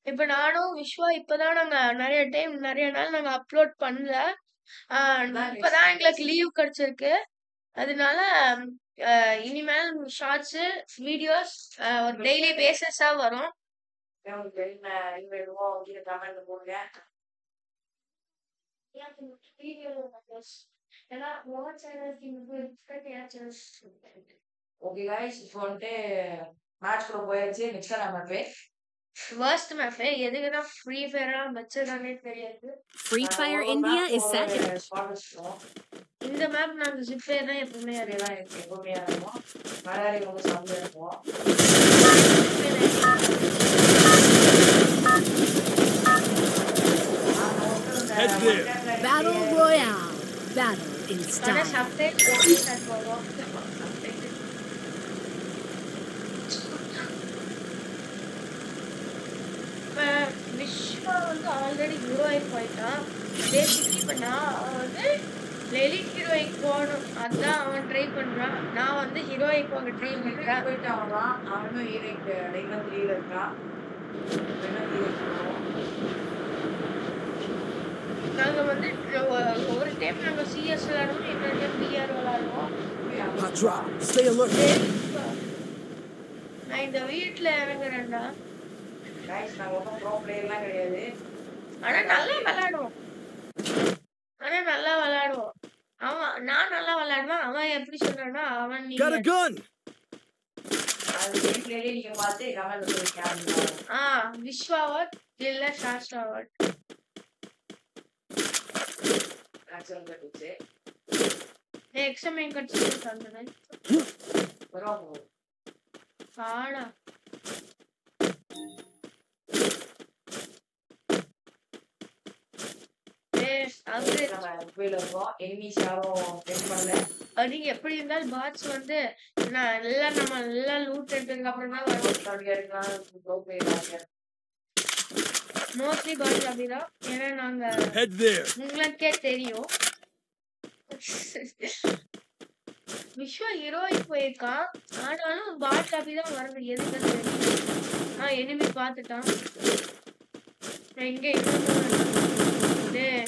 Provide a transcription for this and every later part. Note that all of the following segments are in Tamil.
இப்ப நானும் விஸ்வா இப்பதான் நாங்க நிறைய டைம் நிறைய நாள் நாங்க அப்லோட் பண்ணல ஆஹ் இப்பதான் எங்களுக்கு லீவ் கிடைச்சிருக்கு அதனால ஆஹ் இனிமேல் ஷார்ட்ஸ் வீடியோஸ் ஒரு டெய்லி பேசிஸா வரும் உங்களுக்கு என்ன இது வேணுமோ கீழே கமெண்ட்ல போடுங்க ஏன்னா ஒவ்வொரு சேனல் ஓகே கைஸ் இப்போ வந்துட்டு மேட்ச் கூட போயாச்சு நெக்ஸ்ட் நம்ம பேஸ் worst map எதுக்குதான் ஃப்ரீ ஃபயர்லாம் வச்சதானே தெரியாது Free Fire India is second. Spot இந்த மேப் நாங்க ஜிப் ஃபயர் தான் எப்பவுமே அறியலாம் அதெல்லாம் எனக்கு எப்பவுமே இருக்கும் மலையாளி வந்து சமையல் இருக்கும் Head there. Battle Royale. Battle in ஆனா style. சப்டைட் போட்டு ஸ்டார்ட் பண்ணுவோம் இப்ப விஸ்வா வந்து ஆல்ரெடி ஹீரோயின் போயிட்டான் பேசிக்கலி இப்ப நான் வந்து லெலிட் ஹீரோயிக் போகணும் அதான் அவன் ட்ரை பண்றான் நான் வந்து ஹீரோயிக் போக ட்ரை பண்றேன் போயிட்டு அவன் அவனும் ஈரைக் டைமண்ட் த்ரீல இருக்கான் என்ன போகணும் நாங்க வந்து ஒ- ஒரு டைம் நாங்க சிஎஸ் விளையாடுவோம் இன்னொரு டைம் பிஆர் விளையாடுவோம் Hot drop. Stay alert. நான் இந்த வீட்டுல இறங்குறேன்டா கைஸ் நாங்கள் ஒன்றும் ப்ரோ பிளேயர்லாம் கிடையாது ஆனா நல்லா விளையாடுவோம் ஆனா நல்லா விளையாடுவோம் அவன் நான் நல்லா விளையாடுவேன் அவன் எப்படி சொல்றான்னா அவன் நீ Got a gun. அது கேம் பிளேயே நீங்கள் பார்த்து கமெண்ட்ல சொல்லிருக்கீங்க ஆ விஸ்வாவட் இல்ல சாஸ்டாவட் ஆக்சுவல் கட்டுச்சு எக்ஸாமின் கட்சி தந்தேன் வரும் ஆடா ஏய், அது நம்ம மொபைல் இருக்கோம் எனிமீஸ் யாரும் டெஸ்ட் பண்ணல அது எப்படி இருந்தாலும் பாட்ஸ் வந்து நான் நல்லா நம்ம நல்லா லூட் எடுத்ததுக்கு அப்புறம் தான் வரும் அப்படியா இருக்கலாம் ப்ரோ பிளேயர் மோஸ்ட்லி பாட்ஸ் அப்படிதான் ஏன்னா நாங்க Head there. உங்களுக்கே தெரியும் விஸ்வா ஹீரோயின் போயிருக்கான் ஆனாலும் பாட் காப்பி தான் வருது எதுக்கு தெரியும் ஆ எனிமி பார்த்துட்டான் நான் எங்க இன்னொன்னு டேய்.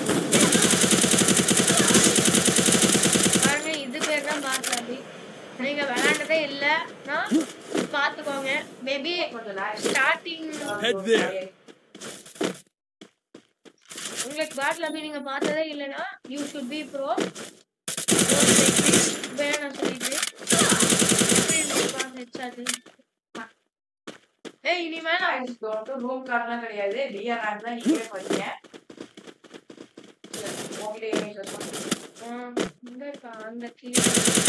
பாருங்க இது பேர் தான் பாட் காப்பி நீங்க விளையாண்டதே இல்லைன்னா பார்த்துக்கோங்க மேபி கொஞ்சம் lag. Starting Head there. உங்களுக்கு பாட் லாபி நீங்க பார்த்ததே இல்லைன்னா யூ ஷுட் பி ப்ரோ வேணாம் சொல்லிட்டு எப்படி இருக்கு பாருங்க headshot. ஏய் இனிமேல் நான் Guys, இது வந்து room card-லாம் கிடையாது டிஆர் ரேங்க் தான் நீங்களே பண்ணீங்க உங்ககிட்ட enemies இருக்கும். ஆ, இங்க இருக்கா அந்த கீழே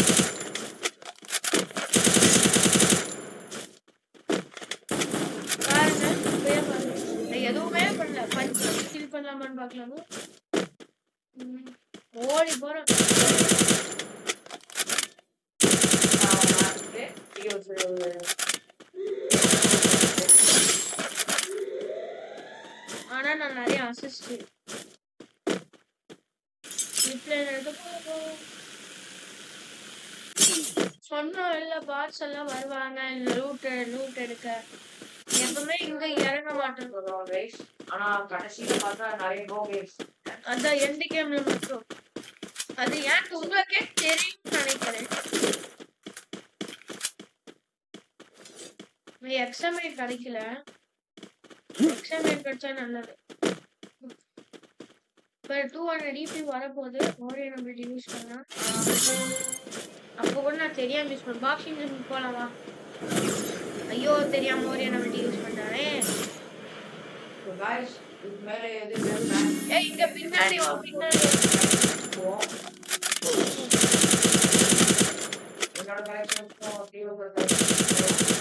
பாருங்க இப்பயே பாருங்க நான் எதுவுமே பண்ணல பஞ்ச் கில் பண்ணலாமான்னு பார்க்கலாம் ம், ஓடி போறேன் நான் பார்த்துட்டு, இது ஒரு- ஆனா நான் நிறைய அசிஸ்ட் சொன்னோம் இல்ல பாட்ஸ் எல்லாம் வருவாங்க இந்த லூட் லூட் எடுக்க எப்பவுமே இங்க இறங்க மாட்டோம் சொல்லுவோம் guys. ஆனா கடைசியில பார்த்தா நிறைய ப்ரோ கேம்ஸ் அதான் எந்த கேம்ல மட்டும் அது ஏன் உங்களுக்கே தெரியும்னு நினைக்கிறேன் எக்ஸாமின் கிடைக்கல எக்ஸாமின் கிடைச்சா நல்லது இப்போ டூ ஹண்ட்ரட் இபி வரப்போகுது ஓரியன் நம்பர் யூஸ் பண்ணா அப்போ கூட நான் தெரியாம யூஸ் பண்ணேன் பாக்ஸிங் போலாமா ஐயோ தெரியாம ஓரியன் நம்பர் யூஸ் பண்ணானே guys இதுக்கு மேல எது வேணும்னா ஏய் இங்க பின்னாடி வா பின்னாடி வா. போவோம். என்னோட கலெக்ஷன்ஸ்க்கும் டிவியோட கலெக்ஷன்ஸ்க்கும்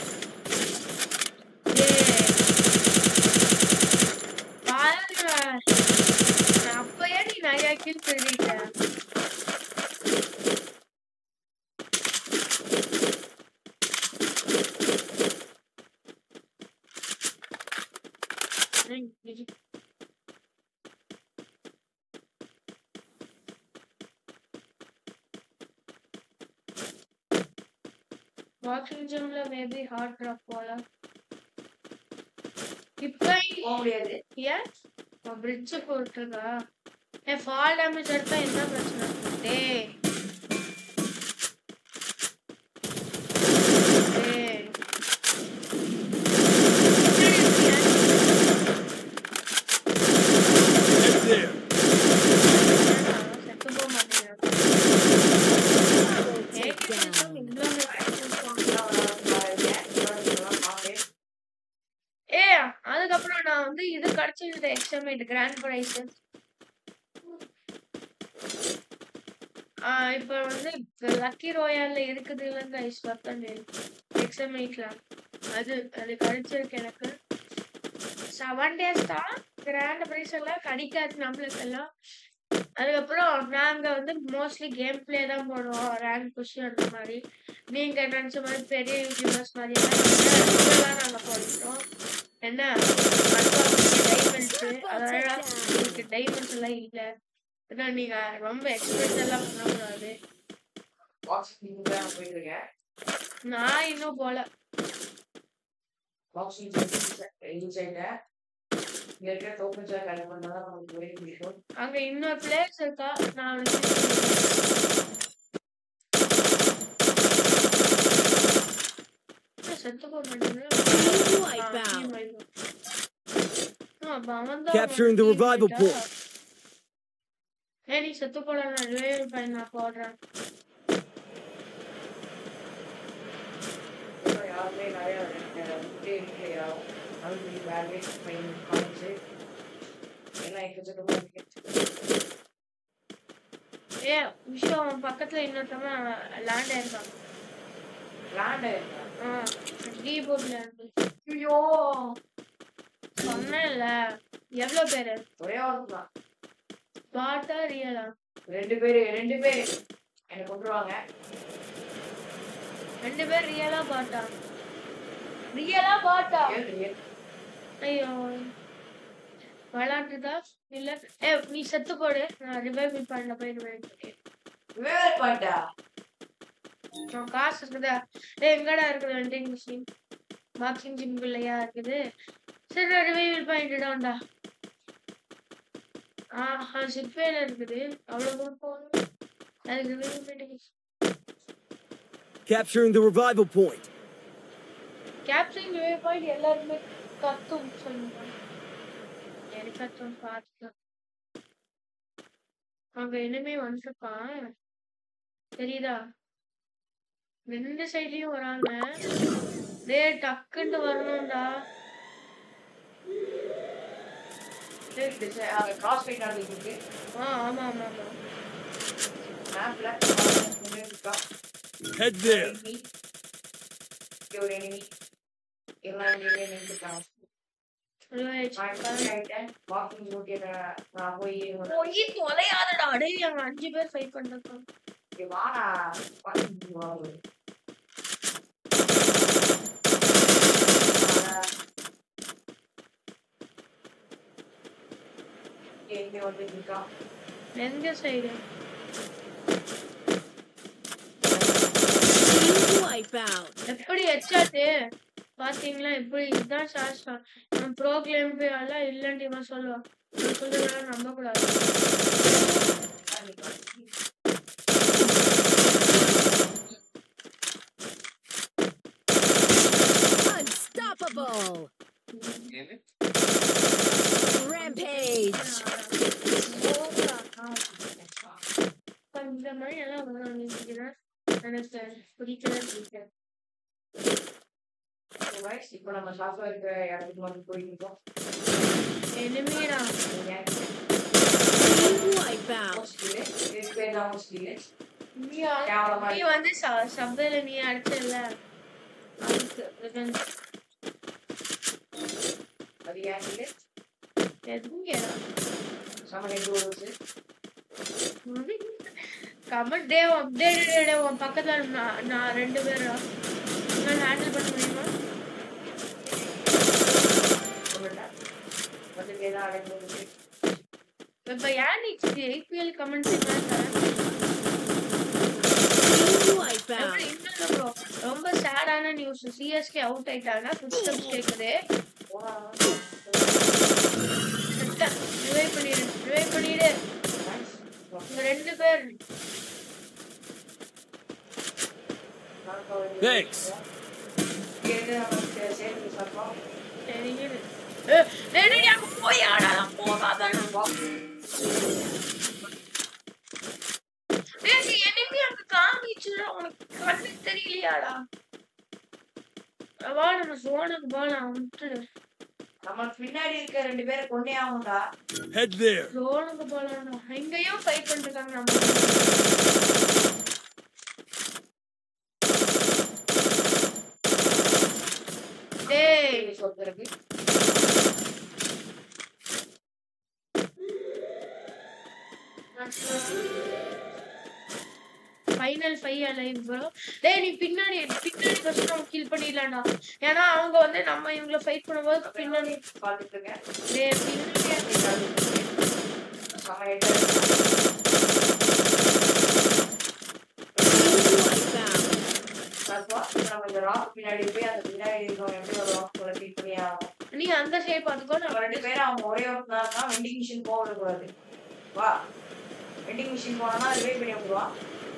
ஏய். பாருங்க. நான் அப்பயே நீ நிறைய kill பண்ணிட்ட. ஏய், இது பாக்ஸிங் ஜிம்ல மேபி ஹார்ட் ட்ராப் போல இப்ப போக முடியாது ஏன் பிரிட்ஜ் போட்டுருக்கா என் ஃபால் டேமேஜ் எடுத்தா என்ன பிரச்சனை டேய் டேய் Head there. செத்து போக மாட்டேங்கிறான் Takedown. இவ்வளவு இருக்கேன் ஏ அதுக்கப்புறம் நான் வந்து இது கிடைச்சிருந்த எக்ஸாமேட் கிராண்ட் ப்ரைஸ் இப்ப வந்து லக்கி ரோயால்ல இருக்குது இல்லைங்க ஐஸ் பத்தண்டு எக்ஸாமேட்ல அது அது கிடைச்சிருக்கு எனக்கு செவன் டேஸ் தான் கிராண்ட் ப்ரைஸ் எல்லாம் கிடைக்காது நம்மளுக்கு எல்லாம் அதுக்கப்புறம் நாங்க வந்து மோஸ்ட்லி கேம் பிளே தான் போடுவோம் ரேங்க் புஷ் அந்த மாதிரி நீங்க நினைச்ச மாதிரி பெரிய யூடியூபர்ஸ் மாதிரி எல்லாம் இல்ல. இதெல்லாம் நாங்க போடுறோம் என்ன டைமண்ட்ஸ் அதெல்லாம் உங்களுக்கு டைமண்ட்ஸ் எல்லாம் இல்ல ஏன்னா நீங்க ரொம்ப எக்ஸ்பெக்ட் எல்லாம் பண்ணக்கூடாது பாக்ஸிங் தான் போயிட்டு இருக்கேன் நான் இன்னும் போல பாக்ஸிங் யூஸ் ஆயிட்டேன் இங்க இருக்கிற டோக்கன் சார் கலெக்ட் பண்ணா தான் நமக்கு ஒரே பிடிக்கும் அங்க இன்னொரு பிளேஸ் இருக்கா நான் அவனுக்கு செத்து போக மாட்டேங்குது Team ஆ, wipeout. team wipeout. ஆ, அப்ப அவன்தான் Capturing the அவன் team revival mate ஆ? point. ஏய் நீ செத்து போல நான் ரிவைவ் பண்ணி நான் போடுறேன் அப்புறம் யாருமே நிறைய முட்டே இல்லையா அது வேலை பையன் காமிச்சு எல்லாம் எக்கச்சக்கமா இருக்கு ஏ விஷயம் அவன் பக்கத்துல இன்னொருத்தவன் லேண்ட் ஆயிருக்கான் லேண்ட் ஆ கீபோர்ட்ல இருந்து ஐயோ சொன்னேன்ல எவ்வளவு பேரு ஒரே ஒரு தான் பாட்டா ரியலா ரெண்டு பேரு ரெண்டு பேரு என்னை கொண்டுருவாங்க ரெண்டு பேர் ரியலா பாட்டா ரியலா பாட்டா ஏன் ரியல் ஐயோ விளாண்டுதா இல்ல ஏ நீ செத்து போடு நான் ரிவைவ் பண்ண போய் ரிவைவ் பண்ணி வேர் பாட்டா உன் காசு இருக்குதா ஏய் எங்கடா இருக்குது வெண்டிங் மிஷின் பாக்ஸிங் ஜிம் இல்லையா இருக்குது சரி நான் ரிவைவ் பண்ணிட்டுடான்டா ஆஹா சிப்பேல இருக்குது அவ்வளவு தூரம் போகணும் அதுக்கு ரிவைவ் பண்ணிட்டு Capturing the revival point. Capturing revive point எல்லாருமே கத்தும் சொல்லுங்க எனக்கு கத்தும் பார்த்துக்கலாம் அங்க இனிமே வந்துருப்பான் தெரியுதா ரெண்டு சைட்லயும் வராங்க டேய் டக்குன்னு வரணும்டா அங்க கிராஸ் ஃபைட் நடந்துட்டு இருக்கு ஆ ஆமா ஆமா ஆமா மேப்ல இருக்கா Head there. enemy. இங்க ஒரு enemy. எல்லாம் இங்கே நின்றுட்டாங்க நான் கம்மி ஆயிட்டேன் வாக்கிங் ஓட்டிய நான் போய் போய் தொலையாதடா டேய் அங்க அஞ்சு பேர் ஃபைட் பண்ணிருக்காங்க இங்க வாடா வாக்கிங் வாங்க எங்க வந்து இருக்கான் எங்க சைடு Team wipeout. எப்படி ஹெட்ஷாட்டு பாத்தீங்களா எப்படி இதுதான் சாஸ்டா நான் ப்ரோ கிளைம் எல்லாம் இல்லைன்னு இவன் சொல்லுவான் நான் சொல்றதெல்லாம் நம்ப கூடாது Unstoppable. Rampage. இப்ப இந்த மாதிரி எல்லாம் வரும் நினைக்கிறேன் எனக்கு பிடிக்கவே பிடிக்காது இப்போ நம்ம சாஃப்ட்வேர் இருக்கிற இடத்துக்கு வந்து போயிட்டு இருக்கோம் எனிமீடா Team wipeout. இது பேர் தான் ஹாஸ்பிட்டல் நீ கேவலமா நீ வந்து சப்வேல நீ அடிச்சல அதுக்கு revenge. அது ஏன் எதுவும் சமன் எங்க வருது கமெண்ட் டே அப்டேட் உன் பக்கத்துல நான் நான் ரெண்டு பேரும் உங்களால ஹேண்டில் பண்ண முடியுமா சொல்லுடா வந்து வேதா அடைந்து இப்ப ஏன் நீ ஐபிஎல் கமெண்ட்ஸ் Team wipeout. ரொம்ப சேடான நியூஸ் சிஎஸ்கே அவுட் ஆயிட்டாங்க ஃபிஃப்த் ஸ்டேக்குது போனா போலாம் விட்டுடு நமக்கு பின்னாடி இருக்க ரெண்டு பேரை கொண்டே ஆகும்டா Head there. ஜோனுக்கு போலாம்டா இங்கேயும் ஃபைட் பண்ணிட்டு இருக்காங்க நம்ம டேய் சொல்றதுக்கு ஃபைனல் ஃபைவ் அலைவ் ப்ரோ டேய் நீ பின்னாடி பின்னாடி ஃபர்ஸ்ட் நம்ம கில் பண்ணிடலாம்டா ஏன்னா அவங்க வந்து நம்ம இவங்கள ஃபைட் பண்ணும்போது பின்னாடி பார்த்துட்டு இருக்கேன் டேய் பின்னாடி செம ஹெட் Wipe out. அப்போ நம்ம இந்த ராக் பின்னாடி போய் அந்த பின்னாடி இருக்கவங்க எப்படி ஒரு ராக் போல ஃபீல் பண்ணி ஆகும் நீ அந்த ஷேப் பார்த்துக்கோ நம்ம நான் ரெண்டு பேரும் அவங்க ஒரே ஒருத்தனா தான் வெண்டிங் மிஷின் போக விடக்கூடாது வா வெண்டிங் மிஷின் போனோம்னா ரிவைவ் பண்ணி விடுவான்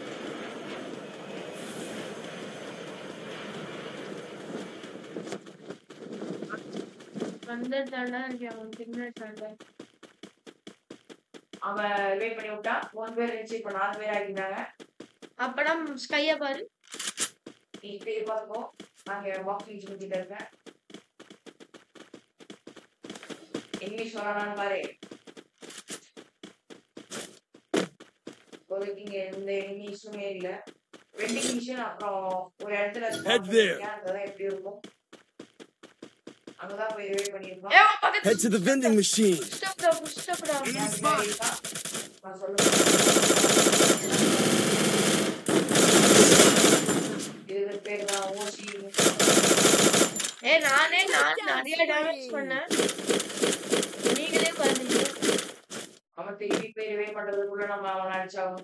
வந்துட்டாண்டா இருக்கேன் அவன் பின்னாடி தாண்டா அவன் ரிவைவ் பண்ணி விட்டான் மூணு பேர் இருந்துச்சு இப்போ நாலு பேர் ஆகிட்டாங்க அப்படா ஸ்கைய பாரு நீ பேர் பார்த்துக்கோ நாங்கள் வாக்கிங் சுற்றிட்டு இருக்கேன் இங்கிலீஷ் சொல்லலாம்னு பாரு இப்போதைக்கு இங்க எந்த இங்கிலீஷுமே இல்லை வெண்டிங் மிஷின் அப்புறம் ஒரு இடத்துல Head there. அங்கதான் எப்படி இருக்கும் அங்கதான் போய் ரிவைவ் பண்ணியிருப்பான் ஏ உன் பக்கத்து Head to the vending machine. ஸ்டாப்டா ஸ்டாப்டா என் பின்னாடி இருக்கான். நான் சொல்லுவேன் இது பேர் தான் ஓசி ஏ நானே நான் நிறைய டேமேஜ் பண்ணேன் நீங்களே பாருங்க அவன் திருப்பி போய் ரிவைவ் பண்றதுக்குள்ள நம்ம அவன் அடிச்சாகும்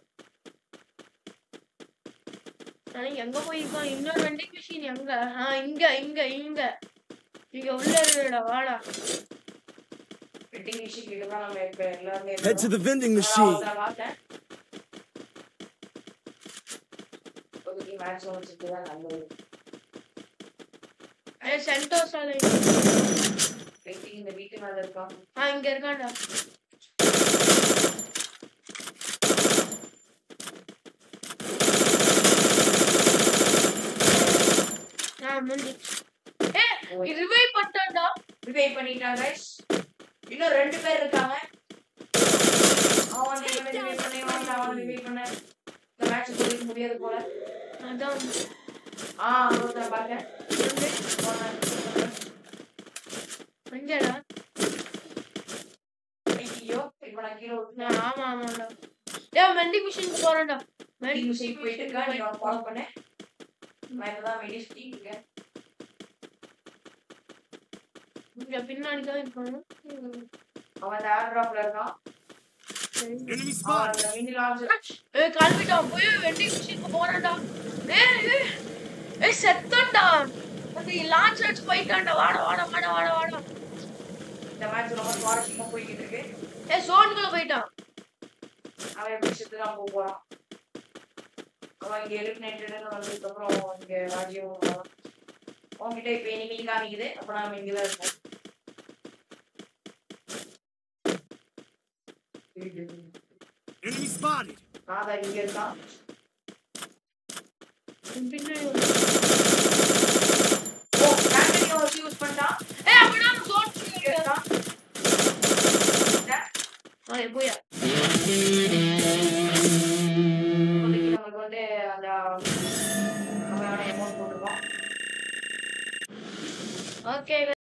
நான் எங்க போயிருக்கான் இன்னொரு வெண்டிங் மிஷின் எங்க ஆ இங்க இங்க இங்க இங்க உள்ள இருக்குடா வாடா வெட்டிங் மிஷின் கிட்ட தான் நம்ம இப்ப எல்லாருமே Head to the vending நான் machine. ஒருத்தரை பார்த்தேன் இப்போதைக்கு மேட்ச் முடிச்சுட்டு தான் நல்லது ஏ சென்டோஸால வெயிட்டிங் இந்த வீட்டு மேல இருக்கான் ஆ இங்க இருக்கான்டா ஆ முடிஞ்சிச்சு ஏ ரிவைவ் பண்ணிட்டான்டா ரிவைவ் பண்ணிட்டாங்க guys. இன்னும் ரெண்டு பேர் இருக்காங்க அவன் வந்து இவனை ரிவைவ் பண்ணி அவன் அவன் ரிவைவ் பண்ண இந்த மேட்ச் முடிக்க முடியாது போல அதான் ஆ ஒருத்தரை பார்த்தேன் போனான். எங்கடா ஐயோ இப்ப நான் கீழே விட்டு நான் ஆமா ஆமாடா ஏ வெண்டிங் மிஷினுக்கு போறேன்டா வெட்டிங் மிஷின் போயிட்டு இருக்கா நீ அவன் ஃபாலோ பண்ண நான் இப்பதான் வெளியே சுத்திட்டு இருக்கேன் இங்க பின்னாடி தான் இருக்கணும் அவன் அந்த ஏர் டிராப்ல இருக்கான் Enemy அவன் spotted. அந்த மினி லான்ச் ஏய் கிளம்பிட்டான் போய் வெண்டிங் மிஷினுக்கு போறேன்டா ஏய் ஏய், ஏய் செத்தன்டா அது லான்ச் அடிச்சு போயிட்டான்டா வாடா வாடா வாடா வாடா வாடா இந்த மேட்ச் ரொம்ப சுவாரஸ்யமா போய்கிட்டு இருக்கு ஏய் சோனுக்குள்ள போயிட்டான் அவன் எப்படி செத்து தான் போக போறான் அவன் இங்க எலிமினேட்டட் வந்ததுக்கு அப்புறம் இங்க ராஜ்யம் வரான். உன்கிட்ட இப்ப எனிமி காமிக்குது அப்ப நாம இங்கதான் இருக்கோம் Enemy spotted. நாதா இங்க இருக்கான் உன் பின்னாடி வந்து- ஓ கேண்டீன் வச்சு யூஸ் பண்ணிட்டான் ஏய் அப்படினா சோன் இங்க இருக்கான் ஏய் போயா இப்போதைக்கு நமக்கு வந்து அந்த நம்ம அமௌண்ட் போட்டுருக்கோம் ஓகே